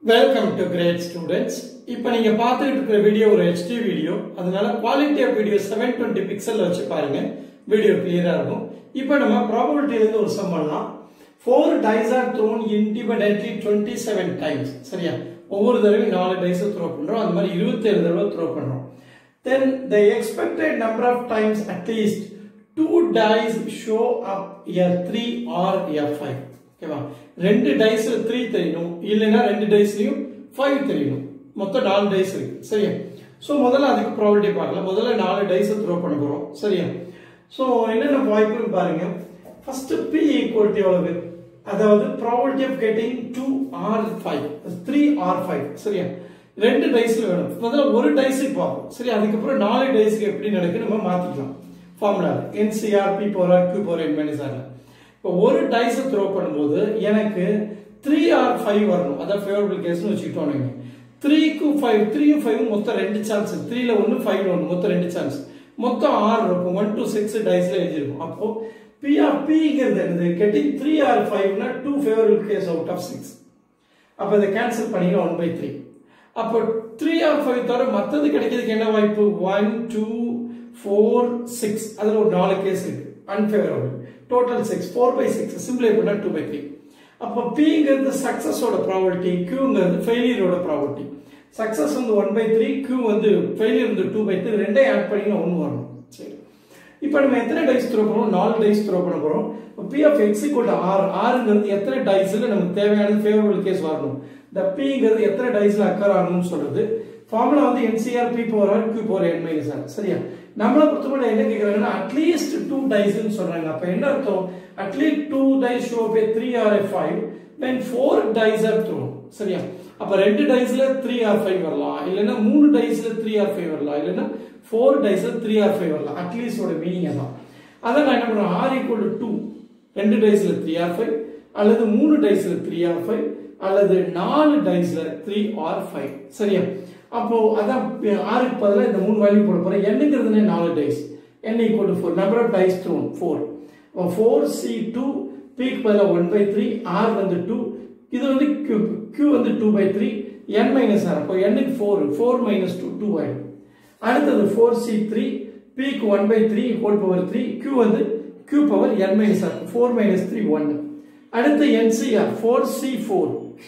welcome to great students இப்போ நீங்க பார்த்துட்டு இருக்கிற வீடியோ ஒரு ஹெச்டி வீடியோ அதனால quality of video seven twenty pixel வச்சு பாருங்க வீடியோ கிளியரா இருக்கும் இப்போ நம்ம ப்ராபபிலிட்டியிலேருந்து ஒரு சம் பண்ணலாம் four dice are thrown independently twenty seven times சரியா ஒவ்வொரு தடவையும் நாலு டைஸை த்ரோ பண்றோம் அந்த மாதிரி இருபத்தேழு தடவை த்ரோ பண்றோம் then the expected number of times at least two dice show up a three or a five ஓகேவா ரெண்டு டைஸ்ல த்ரீ தெரியணும் இல்லைன்னா ரெண்டு டைஸ்லயும் ஃபைவ் தெரியணும் மொத்தம் நாலு டைஸ் இருக்கு சரியா ஸோ முதல்ல அதுக்கு ப்ராபர்ட்டி பார்க்கலாம் முதல்ல நாலு டைஸை த்ரோ பண்ண போறோம் சரியா ஸோ என்னென்ன வாய்ப்புன்னு பாருங்க ஃபர்ஸ்ட் பி ஈக்குவல் டு எவ்வளவு அதாவது property of getting two or five three or five சரியா ரெண்டு டைஸ்ல வேணும் முதல்ல ஒரு டைஸுக்கு பார்ப்போம் சரி அதுக்கப்புறம் நாலு டைஸுக்கு எப்படி நடக்கு நம்ம மாத்திக்கலாம் formula N C R P power R Q power N minus ஆர்ல இப்போ ஒரு டைஸை த்ரோ பண்ணும்போது எனக்கு த்ரீ ஆர் ஃபைவ் வரணும் அதான் ஃபேவரபிள் கேஸ்னு வச்சுக்கிட்டோம் நீங்க த்ரீக்கு ஃபைவ் த்ரீயும் ஃபைவ் மொத்தம் ரெண்டு சான்ஸ் த்ரீல ஒன்று ஃபைவ் ஒன்று மொத்தம் ரெண்டு சான்ஸ் மொத்தம் ஆறு இருக்கும் ஒன் டு சிக்ஸ் டைஸ்ல எழுதிருக்கும் அப்போ பி ஆர் பிங்கிறது என்னது கெட்டிங் த்ரீ ஆர் ஃபைவ்னா two favourable case out of six அப்போ இதை கேன்சல் பண்ணிக்கலாம் ஒன் பை த்ரீ அப்போ த்ரீ ஆர் ஃபைவ் தவிர மற்றது கிடைக்கிறதுக்கு என்ன வாய்ப்பு ஒன் டூ ஃபோர் சிக்ஸ் அதில் ஒரு நாலு கேஸ் இருக்கு unfavourable total six four by six சிம்பிளை பண்ணால் டூ பை த்ரீ அப்போ பிங்கிறது சக்ஸஸோட ப்ராபர்ட்டி கியூங்கிறது ஃபெயிலியரோட ப்ராபர்ட்டி சக்ஸஸ் வந்து ஒன் பை த்ரீ கியூ வந்து ஃபெயிலியர் வந்து டூ பை த்ரீ ரெண்டே ஆட் பண்ணி ஒன்று வரணும் சரி இப்போ நம்ம எத்தனை டைஸ் த்ரோ பண்ணுவோம் நாலு டைஸ் த்ரோ பண்ண போகிறோம் P of X equal to R ஆறுங்கிறது எத்தனை டைஸில் நமக்கு தேவையானது ஃபேவரபிள் கேஸ் வரணும் இந்த பிங்கிறது எத்தனை டைஸில் அக்கர் ஆகணும்னு சொல்றது ஃபார்முலா வந்து nCr P power R Q power N minus R சரியா நம்மளை பொறுத்தவரை என்ன கேட்குறாங்கன்னா அட்லீஸ்ட் டூ டைஸ்ன்னு சொல்றாங்க அப்போ என்ன அர்த்தம் அட்லீஸ்ட் டூ டைஸ் ஷோ பே three or a five then four dice are throw சரியா அப்ப ரெண்டு டைஸ்ல த்ரீ ஆர் ஃபைவ் வரலாம் இல்லைன்னா மூணு டைஸ்ல த்ரீ ஆர் ஃபைவ் வரலாம் இல்லைன்னா ஃபோர் டைஸ்ல த்ரீ ஆர் ஃபைவ் வரலாம் அட்லீஸ்டோட மீனிங் அதான் அதான் நான் என்ன பண்றேன் ஆர் ஈக்குவல் டூ ரெண்டு டைஸ்ல த்ரீ ஆர் ஃபைவ் அல்லது மூணு டைஸ்ல த்ரீ ஆர் ஃபைவ் அல்லது நாலு டைஸ்ல த்ரீ ஆர் ஃபைவ் சரியா அப்போ அதான் ஆறுக்கு பதிலாக இந்த மூணு வேல்யூ போட போறேன் என்னங்கிறது நாலு dice N equal to four number of dice thrown four four C two பிக்கு பதிலாக ஒன் பை த்ரீ ஆர் வந்து டூ இது வந்து கியூ கியூ வந்து two by three N minus R அப்போ என்னுக்கு four four minus two two ஆயிடும் அடுத்தது ஃபோர் சி த்ரீ பிக்கு one by three whole power three Q வந்து Q power N minus R four minus three one அடுத்து nCr four C four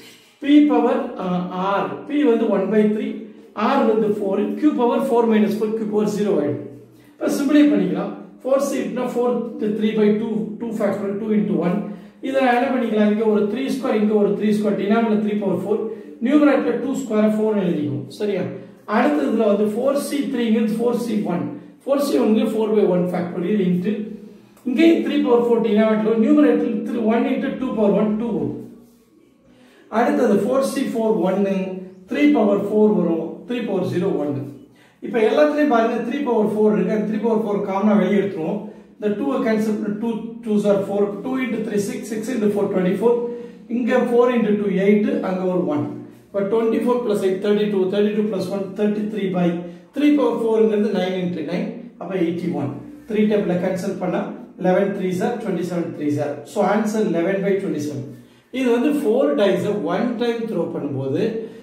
P power R P வந்து one by three R வந்து four Q power four minus four Q power zero ஆயிடும் இப்போ சிம்பிளை பண்ணிக்கலாம் four சீட்னா four three by two two factor two into one இதை என்ன பண்ணிக்கலாம் இங்கே ஒரு த்ரீ ஸ்கொயர் இங்கே ஒரு த்ரீ ஸ்கொயர் டினாமில் த்ரீ பவர் ஃபோர் நியூமரேட்டில் டூ ஸ்கொயர் ஃபோர் எழுதிக்கும் சரியா அடுத்த இதில் வந்து ஃபோர் சி த்ரீங்கிறது four C one four C ஒன்கு four by one factorial into இங்கேயும் த்ரீ பவர் ஃபோர் டினாமிட்டில் நியூமரேட்டில் three one into two power one two வரும் அடுத்தது ஃபோர் சி ஃபோர் ஒன்னு த்ரீ பவர் ஃபோர் வரும் த்ரீ பவர் ஜீரோ ஒன்னு இப்போ எல்லாத்துலேயும் பாருங்க த்ரீ பவர் ஃபோர் இருக்கு அந்த த்ரீ பவர் ஃபோர் காமனாக வெளியே எடுத்துருவோம் இந்த two cancel two two sir four two into three six six into four twenty four இங்கே ஃபோர் இன்ட்டு டூ எயிட் அங்கே ஒரு ஒன் இப்போ twenty four plus eight thirty two thirty two plus one thirty three by three power ஃபோருங்கிறது nine into nine அப்போ eighty one three டேபிளில் cancel பண்ணால் eleven three sir twenty seven three sir so answer eleven by twenty seven இது வந்து four டைஸை one time throw பண்ணும்போது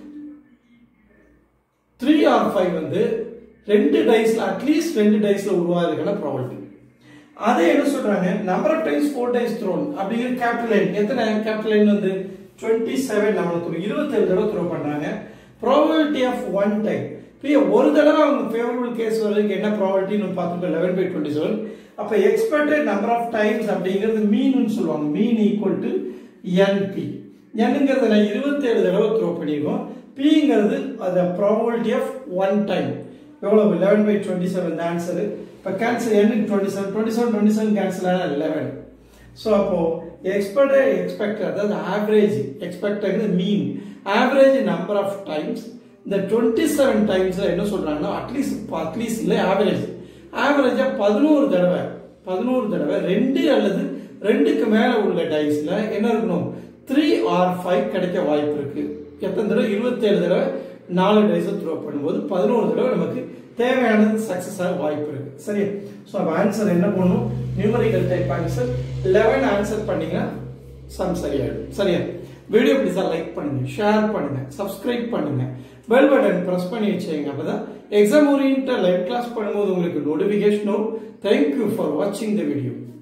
three or five வந்து ரெண்டு டைஸ்ல at least ரெண்டு டைஸ்ல உருவாகிறதுக்கான ப்ராபபிலிட்டி அதே என்ன சொல்றாங்க number of times four dice thrown அப்படிங்கிற கேபிட்டல் லைன் எத்தனை கேபிட்டல் லைன் வந்து டுவெண்ட்டி செவன் நம்மளுக்கு இருபத்தேழு தடவை த்ரோ பண்றாங்க ப்ராபபிலிட்டி ஆஃப் ஒன் டைம் இப்போ ஒரு தடவை அவங்க ஃபேவரபிள் கேஸ் வர்றதுக்கு என்ன ப்ராபபிலிட்டின்னு பார்த்துக்கோ லெவன் பை டுவெண்ட்டி செவன் அப்போ எக்ஸ்பெக்டட் நம்பர் ஆஃப் டைம்ஸ் அப்படிங்கிறது மீன் சொல்லுவாங்க மீன் ஈக்குவல் டு என்பி என்னங்கிறத நான் இருபத்தேழு தடவை த்ரோ பண்ணியிருக்கோம் பிங்கிறது அந்த ப்ராபபிலிட்டி ஆஃப் ஒன் டைம் எவ்வளவு eleven by twenty seven answer இப்போ கேன்சல் என்னுக்கு twenty seven twenty seven twenty seven cancel ஆனால் லெவன் ஸோ அப்போ எக்ஸ்பெக்ட் எக்ஸ்பெக்ட் அதாவது average expect mean average number of times இந்த டுவெண்ட்டி செவன் டைம்ஸ் என்ன சொல்றாங்கன்னா at least at least இல்லை ஆவரேஜ் ஆவரேஜா பதினோரு தடவை பதினோரு தடவை ரெண்டு அல்லது ரெண்டுக்கு மேல உள்ள டைஸ்ல என்ன இருக்கணும் த்ரீ ஆர் ஃபைவ் கிடைக்க வாய்ப்பு இருக்கு எத்தனை தடவை இருபத்தேழு தடவை நாலு டைஸை த்ரோ பண்ணும்போது பதினோரு தடவை நமக்கு தேவையானது சக்சஸ் ஆக வாய்ப்பு இருக்கு சரியா ஸோ அப்போ ஆன்சர் என்ன பண்ணும் numerical type answer eleven answer பண்ணீங்கன்னா சம் சரியாயிடும் சரியா வீடியோ பிடிச்சா லைக் பண்ணுங்க ஷேர் பண்ணுங்க சப்ஸ்கிரைப் பண்ணுங்க பெல் பட்டன் பிரஸ் பண்ணி வச்சுங்க அப்பதான் எக்ஸாம் ஓரியன்ட் லைவ் கிளாஸ் பண்ணும்போது உங்களுக்கு நோட்டிபிகேஷன் வரும் தேங்க்யூ ஃபார் வாட்சிங் த வீடியோ